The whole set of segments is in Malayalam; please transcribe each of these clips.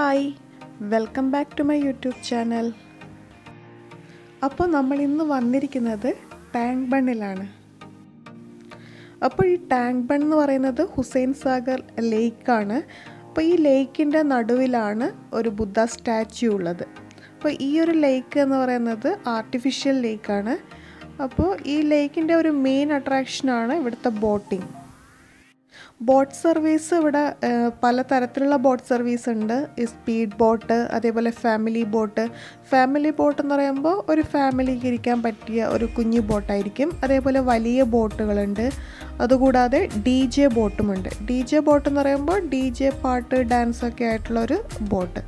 hi welcome back to my YouTube channel അപ്പോൾ നമ്മൾ ഇന്ന് വന്നിരിക്കുന്നത് ടാങ്ക് ബണ്ണിലാണ് അപ്പോൾ ഈ ടാങ്ക് ബൺ എന്ന് പറയുന്നത് ഹുസൈൻ സാഗർ ലേക്കാണ് അപ്പോൾ ഈ ലേക്കിൻ്റെ നടുവിലാണ് ഒരു ബുദ്ധ സ്റ്റാച്യു ഉള്ളത് അപ്പോൾ ഈ ഒരു ലേക്ക് എന്ന് പറയുന്നത് ആർട്ടിഫിഷ്യൽ ലേക്കാണ് അപ്പോൾ ഈ ലേക്കിൻ്റെ ഒരു മെയിൻ അട്രാക്ഷനാണ് ഇവിടുത്തെ ബോട്ടിംഗ് ബോട്ട് സർവീസ് ഇവിടെ പലതരത്തിലുള്ള ബോട്ട് സർവീസ് ഉണ്ട് ഈ സ്പീഡ് ബോട്ട് അതേപോലെ ഫാമിലി ബോട്ട് ഫാമിലി ബോട്ട് എന്ന് പറയുമ്പോൾ ഒരു ഫാമിലിക്ക് ഇരിക്കാൻ പറ്റിയ ഒരു കുഞ്ഞു ബോട്ടായിരിക്കും അതേപോലെ വലിയ ബോട്ടുകളുണ്ട് അതുകൂടാതെ ഡി ജെ ബോട്ടുമുണ്ട് ഡി ജെ ബോട്ട് എന്ന് പറയുമ്പോൾ ഡി ജെ പാട്ട് ഡാൻസ് ഒക്കെ ആയിട്ടുള്ള ഒരു ബോട്ട്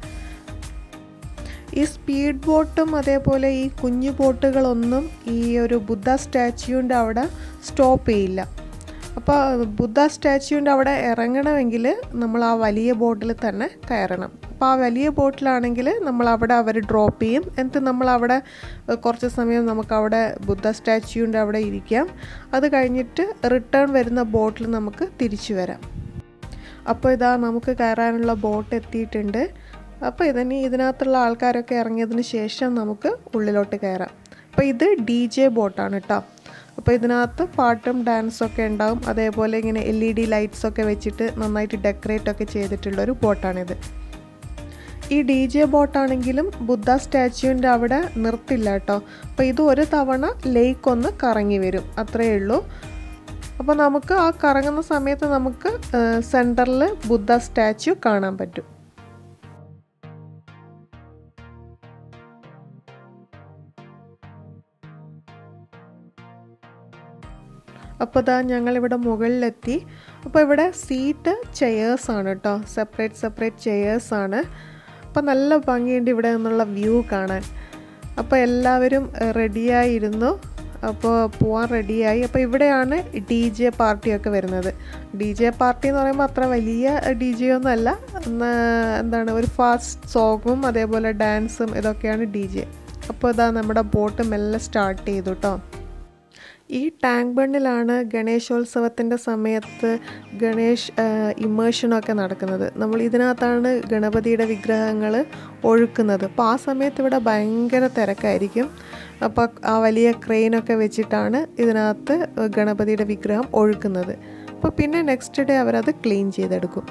ഈ സ്പീഡ് ബോട്ടും അതേപോലെ ഈ കുഞ്ഞു ബോട്ടുകളൊന്നും ഈ ഒരു ബുദ്ധ സ്റ്റാച്യുവിൻ്റെ അവിടെ സ്റ്റോപ്പ് ചെയ്യില്ല അപ്പോൾ ബുദ്ധ സ്റ്റാച്യുവിൻ്റെ അവിടെ ഇറങ്ങണമെങ്കിൽ നമ്മൾ ആ വലിയ ബോട്ടിൽ തന്നെ കയറണം അപ്പോൾ ആ വലിയ ബോട്ടിലാണെങ്കിൽ നമ്മൾ അവിടെ അവർ ഡ്രോപ്പ് ചെയ്യും എന്നിട്ട് നമ്മൾ അവിടെ കുറച്ച് സമയം നമുക്ക് അവിടെ ബുദ്ധ സ്റ്റാച്യുവിൻ്റെ അവിടെ ഇരിക്കാം അത് കഴിഞ്ഞിട്ട് റിട്ടേൺ വരുന്ന ബോട്ടിൽ നമുക്ക് തിരിച്ചു വരാം അപ്പോൾ ഇതാ നമുക്ക് കയറാനുള്ള ബോട്ട് എത്തിയിട്ടുണ്ട് അപ്പോൾ ഇതിന് ഇതിനകത്തുള്ള ആൾക്കാരൊക്കെ ഇറങ്ങിയതിന് ശേഷം നമുക്ക് ഉള്ളിലോട്ട് കയറാം അപ്പോൾ ഇത് ഡി ജെ ബോട്ടാണ് കേട്ടോ അപ്പോൾ ഇതിനകത്ത് പാട്ടും ഡാൻസും ഒക്കെ ഉണ്ടാവും അതേപോലെ ഇങ്ങനെ എൽ ഇ ഡി ലൈറ്റ്സ് ഒക്കെ വെച്ചിട്ട് നന്നായിട്ട് ഡെക്കറേറ്റ് ഒക്കെ ചെയ്തിട്ടുള്ളൊരു ബോട്ടാണിത് ഈ ഡി ജെ ബോട്ടാണെങ്കിലും ബുദ്ധ സ്റ്റാച്യുവിൻ്റെ അവിടെ നിർത്തില്ല കേട്ടോ അപ്പോൾ ഇത് ഒരു തവണ ലേക്ക് ഒന്ന് കറങ്ങി വരും അത്രയേ ഉള്ളൂ അപ്പോൾ നമുക്ക് ആ കറങ്ങുന്ന സമയത്ത് നമുക്ക് സെൻറ്ററിൽ ബുദ്ധ സ്റ്റാച്യു കാണാൻ പറ്റും അപ്പോൾ ഇതാ ഞങ്ങളിവിടെ മുകളിലെത്തി അപ്പോൾ ഇവിടെ സീറ്റ് ചെയേഴ്സ് ആണ് കേട്ടോ സെപ്പറേറ്റ് സെപ്പറേറ്റ് ചെയേഴ്സ് ആണ് അപ്പോൾ നല്ല ഭംഗിയുണ്ട് ഇവിടെ നിന്നുള്ള വ്യൂ കാണാൻ അപ്പോൾ എല്ലാവരും റെഡിയായിരുന്നു അപ്പോൾ പോവാൻ റെഡിയായി അപ്പോൾ ഇവിടെയാണ് ഡി ജെ പാർട്ടിയൊക്കെ വരുന്നത് ഡി ജെ പാർട്ടി എന്ന് പറയുമ്പോൾ അത്ര വലിയ ഡി ജെ ഒന്നുമല്ല എന്താണ് ഒരു ഫാസ്റ്റ് സോങ്ങും അതേപോലെ ഡാൻസും ഇതൊക്കെയാണ് ഡി ജെ അപ്പോൾ ഇതാ നമ്മുടെ ബോട്ട് മെല്ലെ സ്റ്റാർട്ട് ചെയ്തു കേട്ടോ ഈ ടാങ്ക് ബണ്ണിലാണ് ഗണേശോത്സവത്തിൻ്റെ സമയത്ത് ഗണേഷ് ഇമേഷനൊക്കെ നടക്കുന്നത് നമ്മൾ ഇതിനകത്താണ് ഗണപതിയുടെ വിഗ്രഹങ്ങൾ ഒഴുക്കുന്നത് അപ്പോൾ ആ സമയത്ത് ഇവിടെ ഭയങ്കര തിരക്കായിരിക്കും അപ്പോൾ ആ വലിയ ക്രെയിനൊക്കെ വെച്ചിട്ടാണ് ഇതിനകത്ത് ഗണപതിയുടെ വിഗ്രഹം ഒഴുക്കുന്നത് അപ്പോൾ പിന്നെ നെക്സ്റ്റ് ഡേ അവരത് ക്ലീൻ ചെയ്തെടുക്കും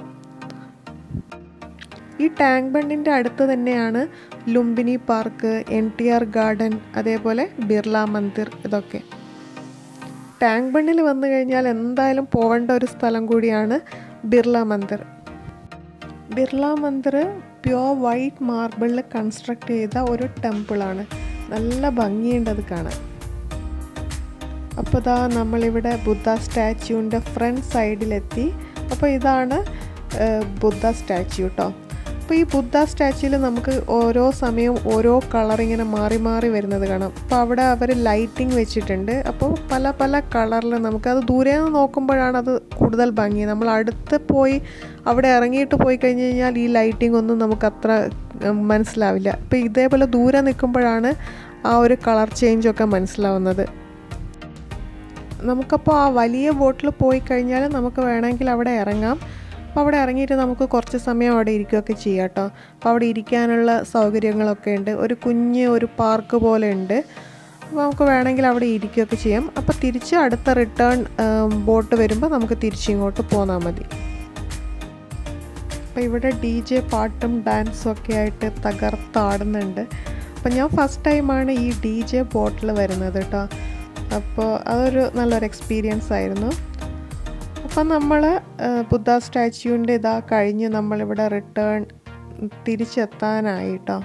ഈ ടാങ്ക് ബണ്ണിൻ്റെ അടുത്ത് തന്നെയാണ് Lumbini park N T R garden അതേപോലെ ബിർള മന്ദിർ ഇതൊക്കെ ടാങ്ക് ബണ്ണിൽ വന്നു കഴിഞ്ഞാൽ എന്തായാലും പോകേണ്ട ഒരു സ്ഥലം കൂടിയാണ് ബിർള മന്ദിർ ബിർള മന്ദിർ പ്യോർ വൈറ്റ് മാർബിളിൽ കൺസ്ട്രക്ട് ചെയ്ത ഒരു ടെമ്പിളാണ് നല്ല ഭംഗിയുണ്ട് അത് കാണാൻ അപ്പോൾ ഇതാ നമ്മളിവിടെ ബുദ്ധ സ്റ്റാച്യുവിൻ്റെ ഫ്രണ്ട് സൈഡിലെത്തി അപ്പോൾ ഇതാണ് ബുദ്ധ സ്റ്റാച്യു കേട്ടോ അപ്പോൾ ഈ ബുദ്ധ സ്റ്റാച്യൂവിൽ നമുക്ക് ഓരോ സമയവും ഓരോ കളർ ഇങ്ങനെ മാറി മാറി വരുന്നത് കാണാം അപ്പോൾ അവിടെ അവർ ലൈറ്റിംഗ് വെച്ചിട്ടുണ്ട് അപ്പോൾ പല പല കളറിൽ നമുക്കത് ദൂരെ നിന്ന് നോക്കുമ്പോഴാണ് അത് കൂടുതൽ ഭംഗി നമ്മൾ അടുത്ത് പോയി അവിടെ ഇറങ്ങിയിട്ട് പോയി കഴിഞ്ഞ് കഴിഞ്ഞാൽ ഈ ലൈറ്റിംഗ് ഒന്നും നമുക്ക് അത്ര മനസ്സിലാവില്ല അപ്പോൾ ഇതേപോലെ ദൂരെ നിൽക്കുമ്പോഴാണ് ആ ഒരു കളർ ചേഞ്ചൊക്കെ മനസ്സിലാവുന്നത് നമുക്കപ്പോൾ ആ വലിയ ബോട്ടിൽ പോയി കഴിഞ്ഞാൽ നമുക്ക് വേണമെങ്കിൽ അവിടെ ഇറങ്ങാം അപ്പോൾ അവിടെ ഇറങ്ങിയിട്ട് നമുക്ക് കുറച്ച് സമയം അവിടെ ഇരിക്കുകയൊക്കെ ചെയ്യാം കേട്ടോ അപ്പോൾ അവിടെ ഇരിക്കാനുള്ള സൗകര്യങ്ങളൊക്കെ ഉണ്ട് ഒരു കുഞ്ഞ് ഒരു പാർക്ക് പോലെ ഉണ്ട് അപ്പോൾ നമുക്ക് വേണമെങ്കിൽ അവിടെ ഇരിക്കുകയൊക്കെ ചെയ്യാം അപ്പോൾ തിരിച്ച് അടുത്ത റിട്ടേൺ ബോട്ട് വരുമ്പോൾ നമുക്ക് തിരിച്ചിങ്ങോട്ട് പോന്നാൽ മതി അപ്പോൾ ഇവിടെ ഡി ജെ പാട്ടും ഡാൻസും ഒക്കെ ആയിട്ട് തകർത്താടുന്നുണ്ട് അപ്പോൾ ഞാൻ ഫസ്റ്റ് ടൈമാണ് ഈ ഡി ജെ ബോട്ടിൽ വരുന്നത് കേട്ടോ അപ്പോൾ അതൊരു നല്ലൊരു എക്സ്പീരിയൻസ് ആയിരുന്നു അപ്പം നമ്മൾ ബുദ്ധ സ്റ്റാച്യുവിൻ്റെ ഇതാ കഴിഞ്ഞ് നമ്മളിവിടെ റിട്ടേൺ തിരിച്ചെത്താനായിട്ടോ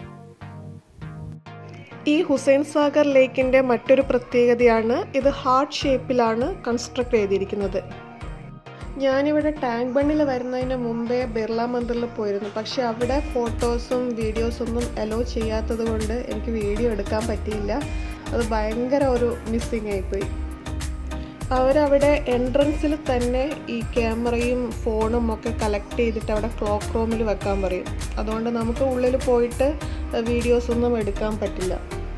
ഈ ഹുസൈൻ സാഗർ ലേക്കിൻ്റെ മറ്റൊരു പ്രത്യേകതയാണ് ഇത് ഹാർട്ട് ഷേപ്പിലാണ് കൺസ്ട്രക്ട് ചെയ്തിരിക്കുന്നത് ഞാനിവിടെ ടാങ്ക് ബണ്ണിൽ വരുന്നതിന് മുമ്പേ ബിർള മന്ദിറിൽ പോയിരുന്നു പക്ഷേ അവിടെ ഫോട്ടോസും വീഡിയോസൊന്നും അലോ ചെയ്യാത്തത് കൊണ്ട് എനിക്ക് വീഡിയോ എടുക്കാൻ പറ്റിയില്ല അത് ഭയങ്കര ഒരു മിസ്സിങ് ആയിപ്പോയി അവരവിടെ എൻട്രൻസിൽ തന്നെ ഈ ക്യാമറയും ഫോണും ഒക്കെ കളക്ട് ചെയ്തിട്ട് അവിടെ ക്ലോക്ക് റൂമിൽ വെക്കാൻ പറയും അതുകൊണ്ട് നമുക്ക് ഉള്ളിൽ പോയിട്ട് വീഡിയോസ് ഒന്നും എടുക്കാൻ പറ്റില്ല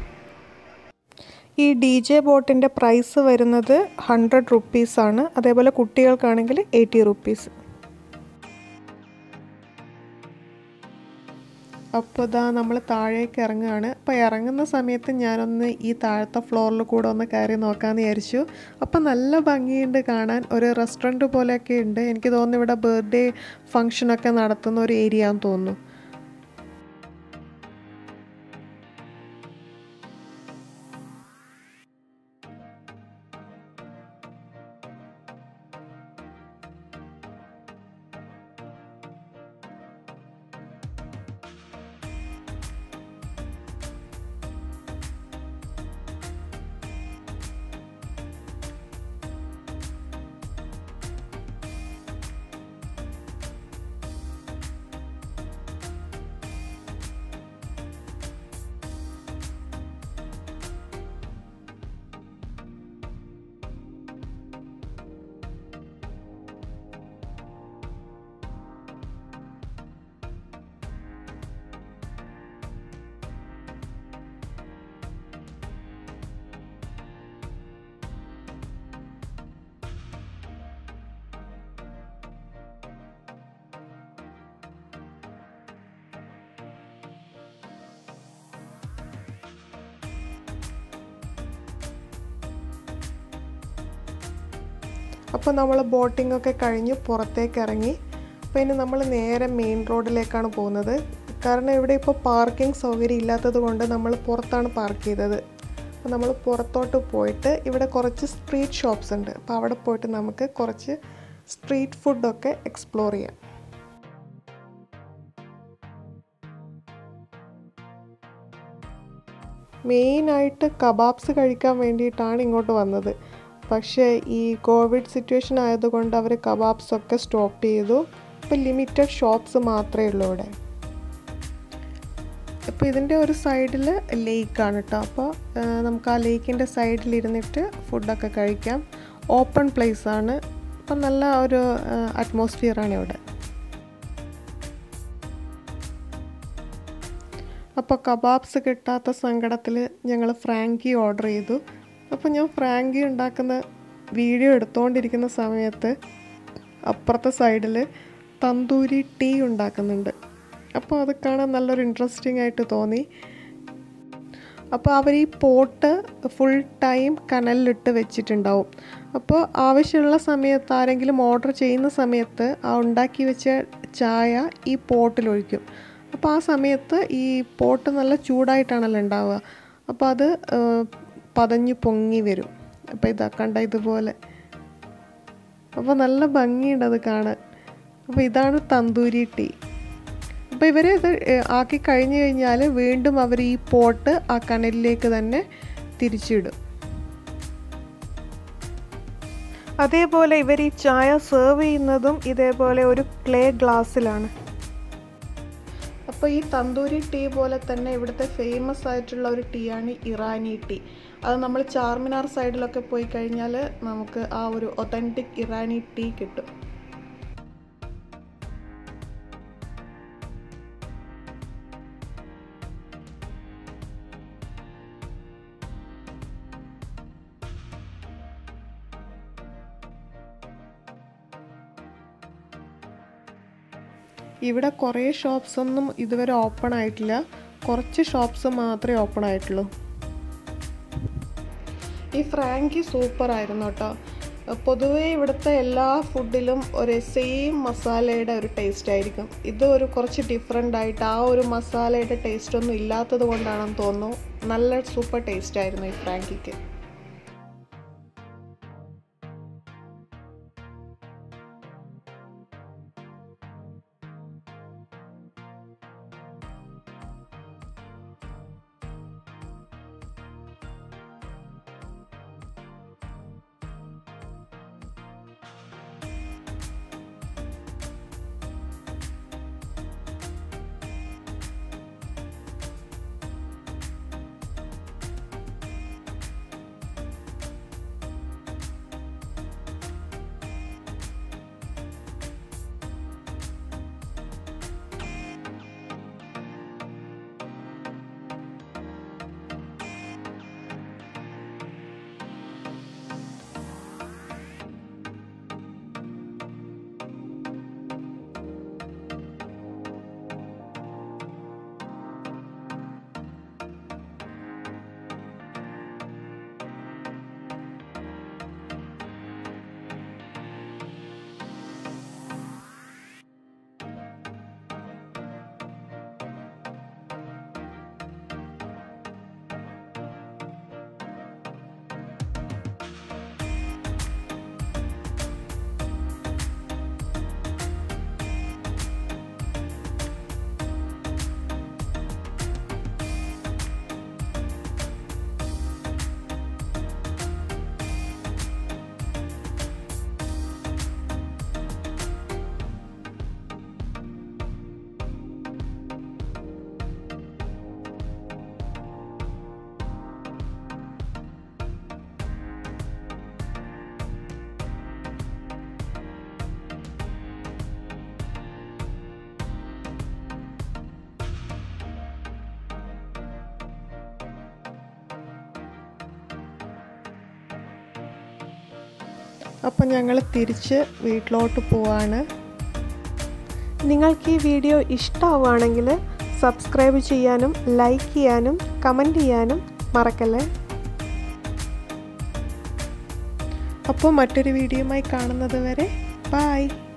ഈ ഡി ജെ ബോട്ടിൻ്റെ പ്രൈസ് വരുന്നത് ഹൺഡ്രഡ് റുപ്പീസാണ് അതേപോലെ കുട്ടികൾക്കാണെങ്കിൽ എയ്റ്റി റുപ്പീസ് അപ്പോൾ ഇതാ നമ്മൾ താഴേക്ക് ഇറങ്ങുകയാണ് അപ്പോൾ ഇറങ്ങുന്ന സമയത്ത് ഞാനൊന്ന് ഈ താഴത്തെ ഫ്ലോറിൽ കൂടെ ഒന്ന് കയറി നോക്കാമെന്ന് വിചാരിച്ചു അപ്പോൾ നല്ല ഭംഗിയുണ്ട് കാണാൻ ഒരു റെസ്റ്റോറൻറ്റ് പോലെയൊക്കെ ഉണ്ട് എനിക്ക് തോന്നുന്നു ഇവിടെ ബർത്ത്ഡേ ഫങ്ഷനൊക്കെ നടത്തുന്ന ഒരു ഏരിയ ആണെന്ന് തോന്നുന്നു അപ്പോൾ നമ്മൾ ബോട്ടിംഗ് ഒക്കെ കഴിഞ്ഞ് പുറത്തേക്ക് ഇറങ്ങി അപ്പോൾ ഇനി നമ്മൾ നേരെ മെയിൻ റോഡിലേക്കാണ് പോകുന്നത് കാരണം ഇവിടെ ഇപ്പോൾ പാർക്കിംഗ് സൗകര്യം ഇല്ലാത്തത് കൊണ്ട് നമ്മൾ പുറത്താണ് പാർക്ക് ചെയ്തത് അപ്പോൾ നമ്മൾ പുറത്തോട്ട് പോയിട്ട് ഇവിടെ കുറച്ച് സ്ട്രീറ്റ് ഷോപ്സ് ഉണ്ട് അപ്പോൾ അവിടെ പോയിട്ട് നമുക്ക് കുറച്ച് സ്ട്രീറ്റ് ഫുഡൊക്കെ എക്സ്പ്ലോർ ചെയ്യാം മെയിനായിട്ട് കബാബ്സ് കഴിക്കാൻ വേണ്ടിയിട്ടാണ് ഇങ്ങോട്ട് വന്നത് പക്ഷേ ഈ കോവിഡ് സിറ്റുവേഷൻ ആയതുകൊണ്ട് അവർ കബാബ്സ് ഒക്കെ സ്റ്റോപ്പ് ചെയ്തു ഇപ്പോൾ ലിമിറ്റഡ് ഷോപ്സ് മാത്രമേ ഉള്ളൂ ഇവിടെ ഇപ്പോൾ ഇതിൻ്റെ ഒരു സൈഡിൽ ലേക്കാണ് കേട്ടോ അപ്പോൾ നമുക്ക് ആ ലേക്കിൻ്റെ സൈഡിൽ ഇരുന്നിട്ട് ഫുഡൊക്കെ കഴിക്കാം ഓപ്പൺ പ്ലേസ് ആണ് അപ്പം നല്ല ഒരു അറ്റ്മോസ്ഫിയറാണ് ഇവിടെ അപ്പോൾ കബാബ്സ് കിട്ടാത്ത സങ്കടത്തിൽ ഞങ്ങൾ ഫ്രാങ്കി ഓർഡർ ചെയ്തു അപ്പോൾ ഞാൻ ഫ്രാങ്കി ഉണ്ടാക്കുന്ന വീഡിയോ എടുത്തുകൊണ്ടിരിക്കുന്ന സമയത്ത് അപ്പുറത്തെ സൈഡിൽ തന്തൂരി ടീ ഉണ്ടാക്കുന്നുണ്ട് അപ്പോൾ അത് കാണാൻ നല്ലൊരു ഇൻട്രസ്റ്റിംഗ് ആയിട്ട് തോന്നി അപ്പോൾ അവർ ഈ പോട്ട് ഫുൾ ടൈം കനലിലിട്ട് വെച്ചിട്ടുണ്ടാവും അപ്പോൾ ആവശ്യമുള്ള സമയത്ത് ആരെങ്കിലും ഓർഡർ ചെയ്യുന്ന സമയത്ത് ആ ഉണ്ടാക്കി വെച്ച ചായ ഈ പോട്ടിലൊഴിക്കും അപ്പോൾ ആ സമയത്ത് ഈ പോട്ട് നല്ല ചൂടായിട്ടാണല്ലോ ഉണ്ടാവുക അപ്പോൾ അത് പതഞ്ഞു പൊങ്ങി വരും അപ്പോൾ ഇതാ കണ്ട ഇതുപോലെ അപ്പോൾ നല്ല ഭംഗിയുണ്ട് അത് കാണാൻ അപ്പോൾ ഇതാണ് തന്തൂരി ടീ അപ്പോൾ ഇവർ ഇത് ആക്കി കഴിഞ്ഞു കഴിഞ്ഞാൽ വീണ്ടും അവർ ഈ പോട്ട് ആ കനലിലേക്ക് തന്നെ തിരിച്ചിടും അതേപോലെ ഇവർ ഈ ചായ സെർവ് ചെയ്യുന്നതും ഇതേപോലെ ഒരു ക്ലേ ഗ്ലാസ്സിലാണ് അപ്പോൾ ഈ തന്തൂരി ടീ പോലെ തന്നെ ഇവിടുത്തെ ഫേമസ് ആയിട്ടുള്ള ഒരു ടീ ആണ് ഇറാനി ടീ അത് നമ്മൾ ചാർമിനാർ സൈഡിലൊക്കെ പോയി കഴിഞ്ഞാൽ നമുക്ക് ആ ഒരു ഒതൻറ്റിക് ഇറാനി ടീ കിട്ടും ഇവിടെ കുറേ ഷോപ്സ് ഒന്നും ഇതുവരെ ഓപ്പൺ ആയിട്ടില്ല കുറച്ച് ഷോപ്സ് മാത്രമേ ഓപ്പൺ ആയിട്ടുള്ളൂ ഈ ഫ്രാങ്കി സൂപ്പർ ആയിരുന്നു കേട്ടോ പൊതുവേ ഇവിടുത്തെ എല്ലാ ഫുഡിലും ഒരു സെയിം മസാലയുടെ ഒരു ടേസ്റ്റ് ആയിരിക്കും ഇത് ഒരു കുറച്ച് ഡിഫറെൻ്റ് ആയിട്ട് ആ ഒരു മസാലയുടെ ടേസ്റ്റ് ഒന്നും ഇല്ലാത്തത് കൊണ്ടാണെന്ന് തോന്നുന്നു നല്ല സൂപ്പർ ടേസ്റ്റ് ആയിരുന്നു ഈ ഫ്രാങ്കിക്ക് അപ്പം ഞങ്ങൾ തിരിച്ച് വീട്ടിലോട്ട് പോവാണ് നിങ്ങൾക്ക് ഈ വീഡിയോ ഇഷ്ടമാവുകയാണെങ്കിൽ സബ്സ്ക്രൈബ് ചെയ്യാനും ലൈക്ക് ചെയ്യാനും കമൻറ്റ് ചെയ്യാനും മറക്കല്ലേ അപ്പോൾ മറ്റൊരു വീഡിയോയുമായി കാണുന്നത് വരെ ബായ്